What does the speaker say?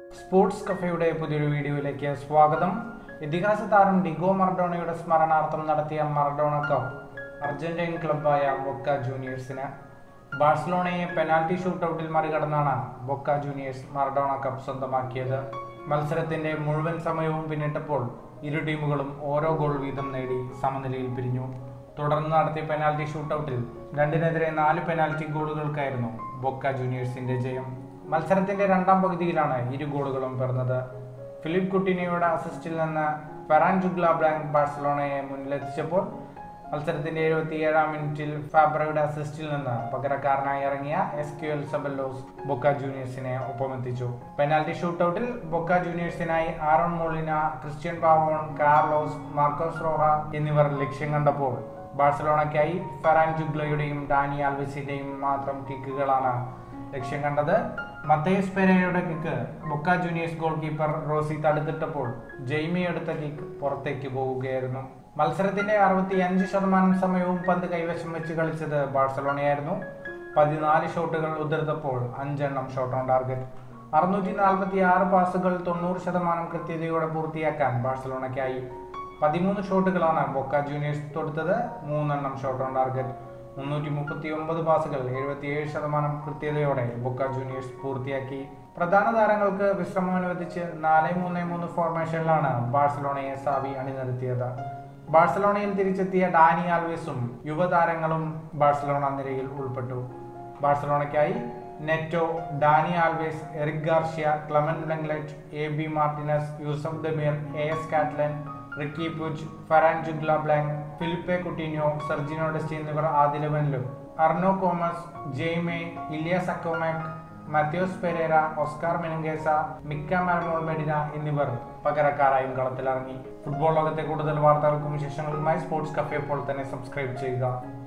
sports കഫയുടെ പുതിയൊരു വീഡിയോയിലേക്ക് സ്വാഗതം ഇതിഹാസ താരം ഡിഗോ മറഡോണയുടെ സ്മരണാർത്ഥം നടത്തിയ മറഡോണ കപ്പ് അർജന്റീൻ ക്ലബായ ബൊക്ക ജൂനിയേഴ്സിന് ബാഴ്സലോണയെ പെനാൽറ്റി ഷൂട്ടൌട്ടിൽ മറികടന്നാണ് ബൊക്ക ജൂനിയേഴ്സ് മറഡോണ കപ്പ് സ്വന്തമാക്കിയത് മത്സരത്തിന്റെ മുഴുവൻ സമയവും പിന്നിട്ടപ്പോൾ ഇരു ടീമുകളും ഓരോ ഗോൾ വീതം നേടി സമനിലയിൽ പിരിഞ്ഞു തുടർന്ന് നടത്തിയ പെനാൽറ്റി ഷൂട്ടൌട്ടിൽ രണ്ടിനെതിരെ നാല് പെനാൽറ്റി ഗോളുകൾക്കായിരുന്നു ബൊക്ക ജൂനിയേഴ്സിന്റെ ജയം മത്സരത്തിന്റെ രണ്ടാം പകുതിയിലാണ് ഇരു ഗോളുകളും പിറന്നത് ഫിലിപ്പ് കുട്ടിനിയുടെ അസിസ്റ്റിൽ നിന്ന് ഫെറാൻ ജുഗ്ല ബ്ലാങ്ക് ബാഴ്സലോണയെ മുന്നിലെത്തിച്ചപ്പോൾ മത്സരത്തിന്റെ എഴുപത്തിയേഴാം മിനിറ്റിൽ ഫാബ്രയുടെ അസിസ്റ്റിൽ നിന്ന് പകരക്കാരനായി ഇറങ്ങിയ Exequiel Zeballos Boca ജൂനിയേഴ്സിനെ ഒപ്പമെത്തിച്ചു പെനാൽറ്റി ഷൂട്ടൌട്ടിൽ ബൊക്ക ജൂനിയേഴ്സിനായി Aaron Molina Cristian Pavon Carlos Marcos Rojo എന്നിവർ ലക്ഷ്യം കണ്ടപ്പോൾ ബാഴ്സലോണയ്ക്കായി ഫെറാൻ ജുഗ്ലയുടെയും ഡാനി ആൽവിസിന്റെയും മാത്രം കിക്കുകളാണ് ലക്ഷ്യം കണ്ടത് മത്തേസ് പെരയുടെ kick Boca Juniors goalkeeper Rossi തടുത്തിട്ടപ്പോൾ ജെയ്മി എടുത്ത കിക്ക് പുറത്തേക്ക് പോവുകയായിരുന്നു മത്സരത്തിന്റെ അറുപത്തി അഞ്ച് ശതമാനം സമയവും പന്ത് കൈവശം വെച്ച് കളിച്ചത് ബാഴ്സലോണയായിരുന്നു പതിനാല് ഷോട്ടുകൾ ഉതിർത്തപ്പോൾ അഞ്ചെണ്ണം ഷോട്ട് ഓൺ ടാർഗറ്റ് അറുന്നൂറ്റി നാൽപ്പത്തി ആറ് പാസുകൾ തൊണ്ണൂറ് ശതമാനം കൃത്യതയോടെ പൂർത്തിയാക്കാൻ ബാഴ്സലോണയ്ക്കായി പതിമൂന്ന് ഷോട്ടുകളാണ് ബൊക്ക ജൂനിയേഴ്സ് തൊടുത്തത് മൂന്നെണ്ണം ഷോട്ട് ഓൺ ടാർഗറ്റ് മുന്നൂറ്റി മുപ്പത്തി ഒമ്പത് പാസുകൾ എഴുപത്തിയേഴ് ശതമാനം കൃത്യതയോടെ ബൊക്ക ജൂനിയേഴ്സ് പൂർത്തിയാക്കി പ്രധാന താരങ്ങൾക്ക് വിശ്രമം അനുവദിച്ച് നാല് മൂന്ന് മൂന്ന് ഫോർമേഷനിലാണ് ബാഴ്സലോണയെ സാവി അണിനിരത്തിയത് ബാഴ്സലോണയിൽ തിരിച്ചെത്തിയ ഡാനി ആൽവേസും യുവതാരങ്ങളും ബാഴ്സലോണ നിരയിൽ ഉൾപ്പെട്ടു ബാഴ്സലോണയ്ക്കായി Neto Dani Alves Eric Garcia Clement Lenglet A B Martinez Yusuf Demir A S Catalan Riqui Puig Ferran Jutgla Blanc Philippe Coutinho Sergino Dest എന്നിവർ ആദ്യ ലെവനിലും അർണോ കോമസ് ജെയ്മെ ഇലിയ സക്കോമാക് മാത്യോസ് പെരേര ഓസ്കാർ മെനുങ്കേസ മിക്ക മരമോൾ മെഡിന എന്നിവർ പകരക്കാരായും കളത്തിലിറങ്ങി ഫുട്ബോൾ ലോകത്തെ കൂടുതൽ വാർത്തകൾക്കും വിശേഷങ്ങളുമായി സ്പോർട്സ് കഫേ ഇപ്പോൾ തന്നെ സബ്സ്ക്രൈബ് ചെയ്യുക